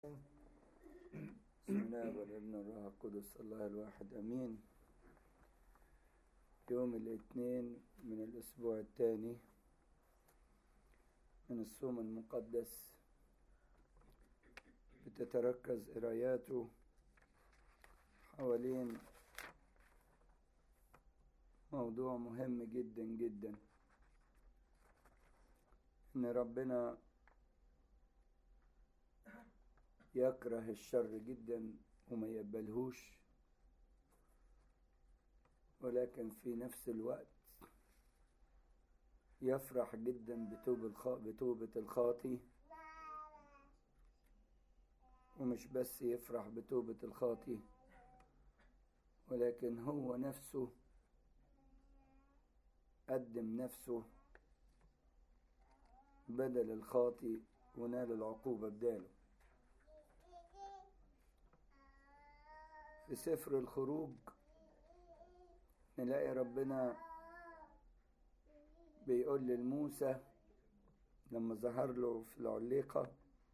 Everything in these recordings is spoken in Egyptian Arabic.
بسم الله والابن والروح القدس الله الواحد امين يوم الاثنين من الاسبوع الثاني من الصوم المقدس بتتركز قراياته حوالين موضوع مهم جدا جدا ان ربنا يكره الشر جدا وما يقبلهوش ولكن في نفس الوقت يفرح جدا بتوب الخ... بتوبة الخاطي ومش بس يفرح بتوبة الخاطي ولكن هو نفسه قدم نفسه بدل الخاطي ونال العقوبة بداله في سفر الخروج نلاقي ربنا بيقول لموسى لما ظهر له في العليقة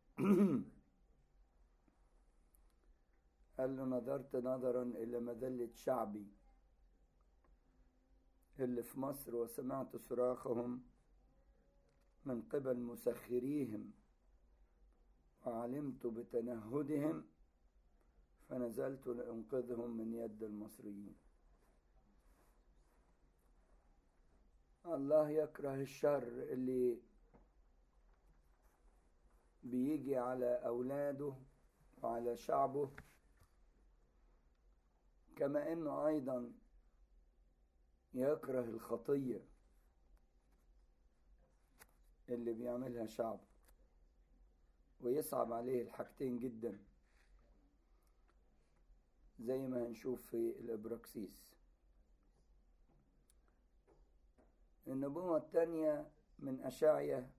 قال له نظرت نظرا إلى مذلة شعبي اللي في مصر وسمعت صراخهم من قبل مسخريهم وعلمت بتنهدهم فنزلت لأنقذهم من يد المصريين الله يكره الشر اللي بيجي على أولاده وعلى شعبه كما أنه أيضا يكره الخطية اللي بيعملها شعبه ويصعب عليه الحاجتين جداً زي ما هنشوف في الإبراكسيس النبوة الثانية من أشعية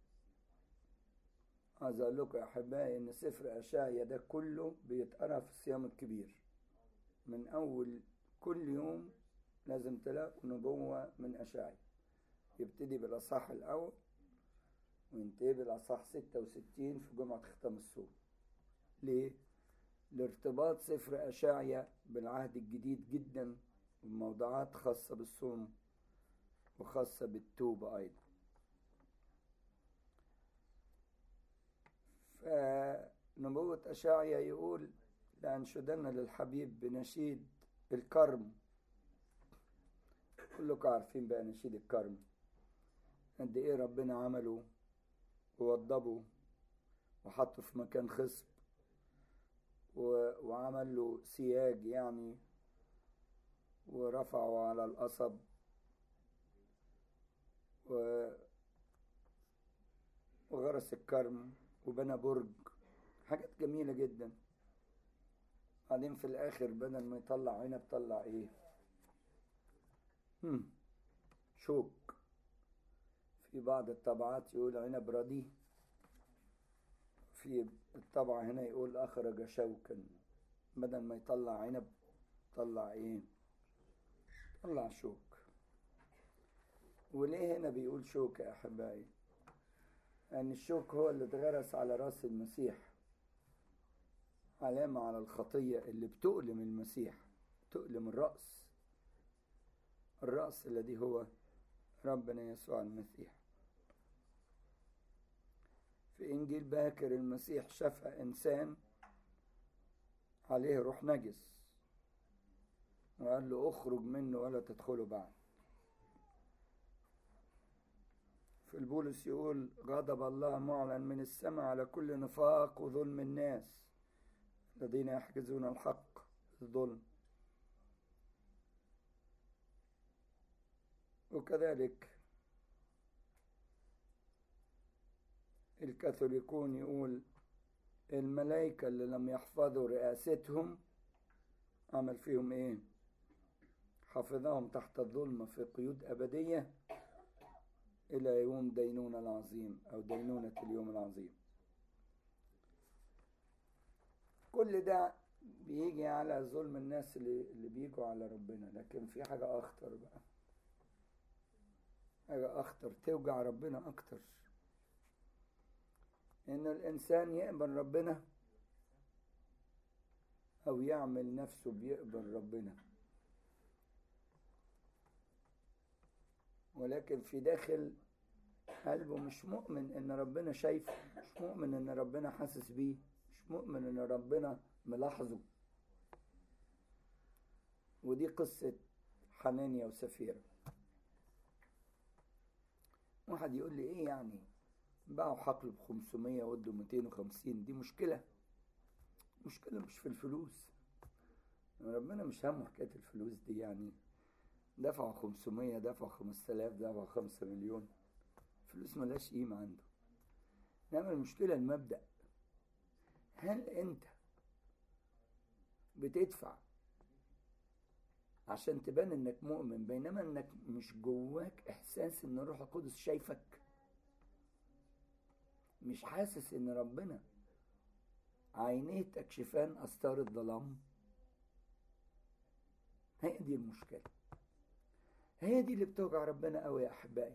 عايز أقول لكم يا أحبائي إن سفر أشعية ده كله بيتقرأ في الصيام الكبير من أول كل يوم لازم تلاقوا نبوة من أشعية يبتدي بالأصحاح الأول وينتهي بالأصحاح ستة وستين في جمعة ختام الصوم ليه؟ لارتباط سفر أشعيا بالعهد الجديد جدا وموضوعات خاصة بالصوم وخاصة بالتوبة أيضا فنبوة أشعيا يقول لأنشدن للحبيب بنشيد الكرم كلكم عارفين بقى نشيد الكرم قد إيه ربنا عمله ووضبه وحطه في مكان خصب وعمل له سياج يعني ورفعه على القصب وغرس الكرم وبنى برج حاجات جميلة جدا بعدين في الآخر بدل ما يطلع عنب طلع إيه؟ هم. شوك في بعض الطبعات يقول عنب رديه في الطبع هنا يقول أخرج شوكا بدل ما يطلع عنب طلع إيه طلع شوك وليه هنا بيقول شوك يا أحبائي لأن يعني الشوك هو اللي اتغرس على رأس المسيح علامة على الخطية اللي بتؤلم المسيح تؤلم الرأس الرأس الذي هو ربنا يسوع المسيح في إنجيل باكر المسيح شفى إنسان عليه روح نجس وقال له اخرج منه ولا تدخله بعد في البولس يقول غضب الله معلن من السماء على كل نفاق وظلم الناس الذين يحجزون الحق الظلم وكذلك الكاثوليكون يقول الملائكة اللي لم يحفظوا رئاستهم عمل فيهم ايه حفظهم تحت الظلمة في قيود أبدية إلى يوم دينونة العظيم أو دينونة اليوم العظيم كل ده بيجي على ظلم الناس اللي, اللي بيجوا على ربنا لكن في حاجة أخطر بقى حاجة أخطر توجع ربنا أكتر إن الإنسان يقبل ربنا أو يعمل نفسه بيقبل ربنا ولكن في داخل قلبه مش مؤمن ان ربنا شايفه مش مؤمن ان ربنا حاسس بيه مش مؤمن ان ربنا ملاحظه ودي قصة حنانيا وسفيرة واحد يقول لي ايه يعني باعوا حقل ب 500 ودوا 250 دي مشكلة مشكلة مش في الفلوس ربنا مش همه حكاية الفلوس دي يعني دفعوا 500 دفعوا 5000 دفعوا 5 مليون فلوس ملهاش قيمة عنده إنما المشكلة المبدأ هل أنت بتدفع عشان تبان إنك مؤمن بينما إنك مش جواك إحساس إن الروح القدس شايفك مش حاسس إن ربنا عينيه تكشفان أستار الظلام هي دي المشكلة هي دي اللي بتوجع ربنا قوي يا أحبائي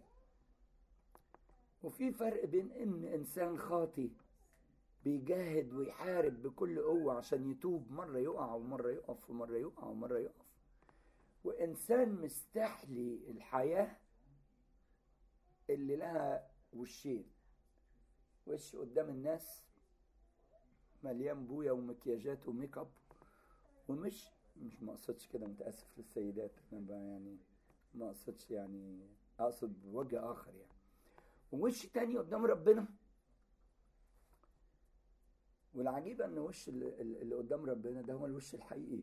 وفي فرق بين ان انسان خاطي بيجاهد ويحارب بكل قوة عشان يتوب مرة يقع ومرة يقف ومرة يقع ومرة يقف وإنسان مستحلي الحياة اللي لها وشين وش قدام الناس مليان بويا ومكياجات وميك اب ومش مش ما اقصدش كده متاسف للسيدات انا بقى يعني ما اقصدش يعني اقصد بوجه اخر يعني ووش تاني قدام ربنا والعجيب ان وش اللي, اللي قدام ربنا ده هو الوش الحقيقي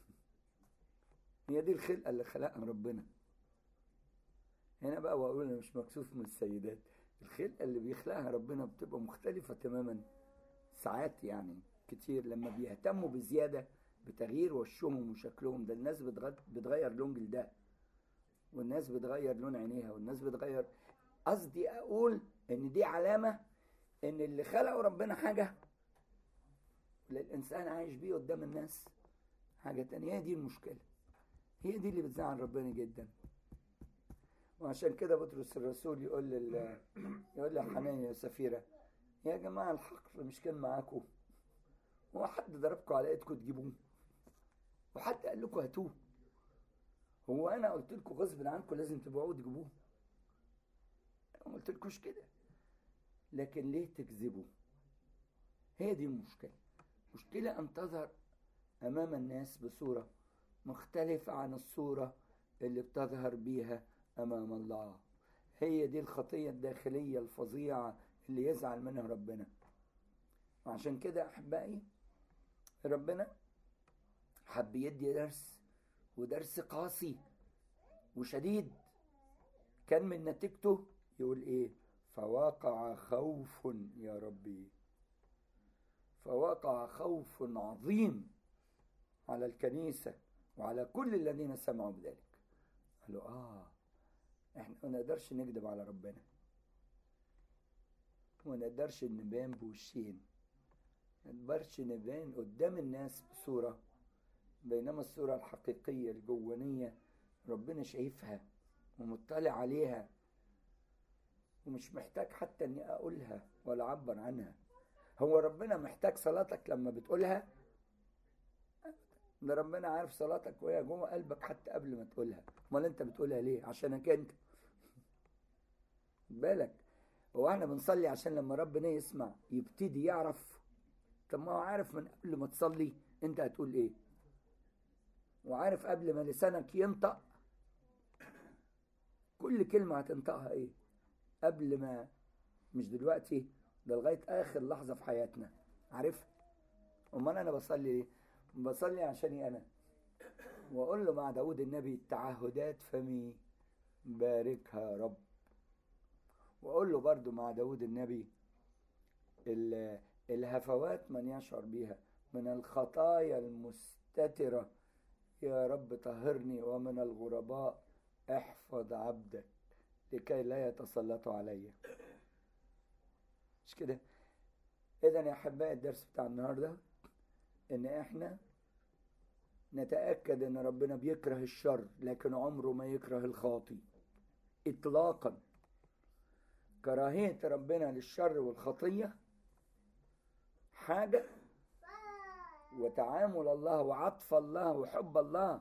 هي دي الخلقه اللي خلقها ربنا هنا بقى واقول انا مش مكسوف من السيدات الخلقه اللي بيخلقها ربنا بتبقى مختلفه تماما ساعات يعني كتير لما بيهتموا بزياده بتغيير وشهم وشكلهم ده الناس بتغير لون جلدها والناس بتغير لون عينيها والناس بتغير قصدي اقول ان دي علامة ان اللي خلقه ربنا حاجة للانسان عايش بيه قدام الناس حاجة تانية هي دي المشكلة هي دي اللي بتزعل ربنا جدا وعشان كده بطرس الرسول يقول لل يقول لحنانيا وسفيرة يا جماعة الحقل مش كان معاكم هو حد ضربكم على ايدكم تجيبوه وحد قال لكم هاتوه هو انا قلت لكم غصب عنكم لازم تبيعوه تجيبوه ما قلتلكوش كده لكن ليه تكذبوا هي دي المشكلة مشكلة أن تظهر أمام الناس بصورة مختلفة عن الصورة اللي بتظهر بيها أمام الله هي دي الخطية الداخلية الفظيعة اللي يزعل منها ربنا وعشان كده أحبائي ربنا حب يدي درس ودرس قاسي وشديد كان من نتيجته يقول ايه فوقع خوف يا ربي فوقع خوف عظيم على الكنيسة وعلى كل الذين سمعوا بذلك قالوا اه احنا ما نقدرش نكذب على ربنا وما نقدرش نبان بوشين ما نقدرش نبان قدام الناس بصورة بينما الصورة الحقيقية الجوانية ربنا شايفها ومطلع عليها ومش محتاج حتى اني اقولها ولا اعبر عنها هو ربنا محتاج صلاتك لما بتقولها ده ربنا عارف صلاتك وهي جوه قلبك حتى قبل ما تقولها امال انت بتقولها ليه عشانك انت بالك هو احنا بنصلي عشان لما ربنا يسمع يبتدي يعرف طب ما هو عارف من قبل ما تصلي انت هتقول ايه وعارف قبل ما لسانك ينطق كل كلمة هتنطقها ايه قبل ما مش دلوقتي ده لغاية آخر لحظة في حياتنا عارف أمال أنا بصلي ليه بصلي عشاني أنا وأقول له مع داود النبي تعهدات فمي باركها يا رب وأقول له برضو مع داود النبي الهفوات من يشعر بيها من الخطايا المستترة يا رب طهرني ومن الغرباء احفظ عبدك لكي لا يتسلطوا علي مش كده اذا يا احبائي الدرس بتاع النهارده ان احنا نتاكد ان ربنا بيكره الشر لكن عمره ما يكره الخاطي اطلاقا كراهيه ربنا للشر والخطيه حاجه وتعامل الله وعطف الله وحب الله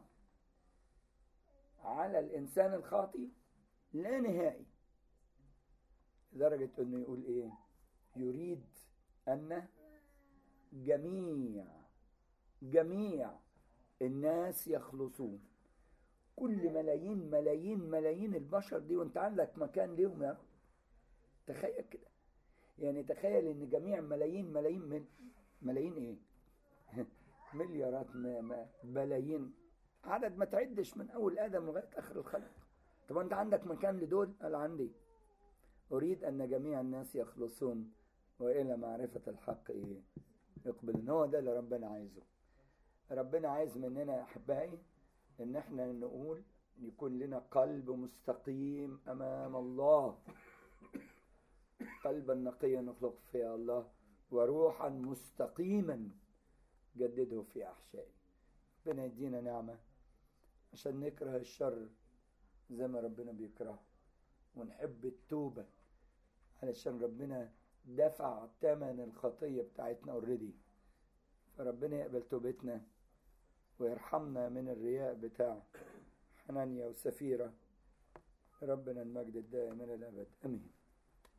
على الإنسان الخاطي لا نهائي لدرجة أنه يقول إيه يريد أن جميع جميع الناس يخلصون كل ملايين ملايين ملايين البشر دي وانت عندك مكان ليهم يا رب تخيل كده يعني تخيل ان جميع ملايين ملايين من ملايين ايه مليارات ما ما بلايين عدد ما تعدش من اول ادم لغايه اخر الخلق طب انت عندك مكان لدول قال عندي اريد ان جميع الناس يخلصون والى معرفه الحق ايه يقبلون هو ده اللي ربنا عايزه ربنا عايز مننا يا احبائي ان احنا نقول يكون لنا قلب مستقيم امام الله قلبا نقيا نخلق فيه الله وروحا مستقيما جدده في احشائي ربنا يدينا نعمه عشان نكره الشر زي ما ربنا بيكرهه ونحب التوبه علشان ربنا دفع ثمن الخطيه بتاعتنا اوريدي فربنا يقبل توبتنا ويرحمنا من الرياء بتاع حنانيا وسفيرة ربنا المجد الدائم إلى الأبد أمين